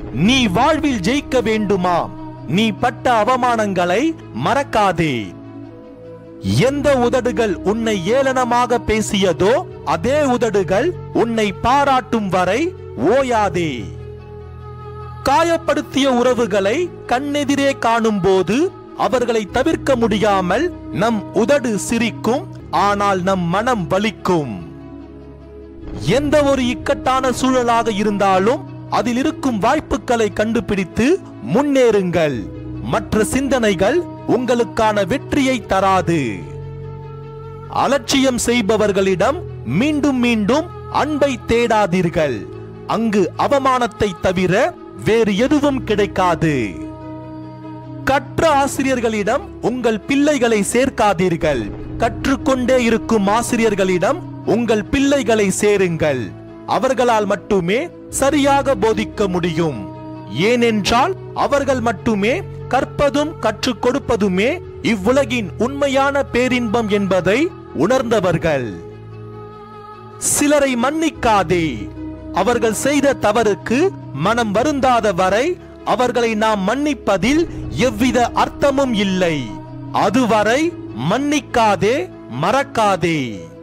நீ வாழ்வில் ஜெயிக்க வேண்டுமா நீ பட்ட அவமானங்களை மறக்காதே எந்த உதடுகள் உன்னை ஏளனமாக பேசியதோ அதே உதடுகள் உன்னை பாராட்டும் வரை ஓயாதே காயப்படுத்திய உறவுகளை கண்ணெதிரே காணும்போது அவர்களை தவிர்க்க முடியாமல் நம் உதடு சிரிக்கும் ஆனால் நம் மனம் வலிக்கும் எந்த ஒரு இக்கட்டான சூழலாக இருந்தாலும் அதில் இருக்கும் வாய்ப்புகளை கண்டுபிடித்து முன்னேறுங்கள் மற்ற சிந்தனைகள் உங்களுக்கான வெற்றியை தராது அலட்சியம் செய்பவர்களிடம் மீண்டும் மீண்டும் அன்பை தேடாதீர்கள் அங்கு அவமானத்தை தவிர வேறு எதுவும் கிடைக்காது கற்ற ஆசிரியர்களிடம் உங்கள் பிள்ளைகளை சேர்க்காதீர்கள் கற்றுக்கொண்டே இருக்கும் ஆசிரியர்களிடம் உங்கள் பிள்ளைகளை சேருங்கள் அவர்களால் மட்டுமே சரியாக போதிக்க முடியும் ஏனென்றால் அவர்கள் மட்டுமே கற்பதும் கற்றுக் கொடுப்பதுமே இவ்வுலகின் உண்மையான பேரின்பம் என்பதை உணர்ந்தவர்கள் சிலரை மன்னிக்காதே அவர்கள் செய்த தவறுக்கு மனம் வருந்தாத வரை அவர்களை நாம் மன்னிப்பதில் எவ்வித அர்த்தமும் இல்லை அதுவரை மன்னிக்காதே மறக்காதே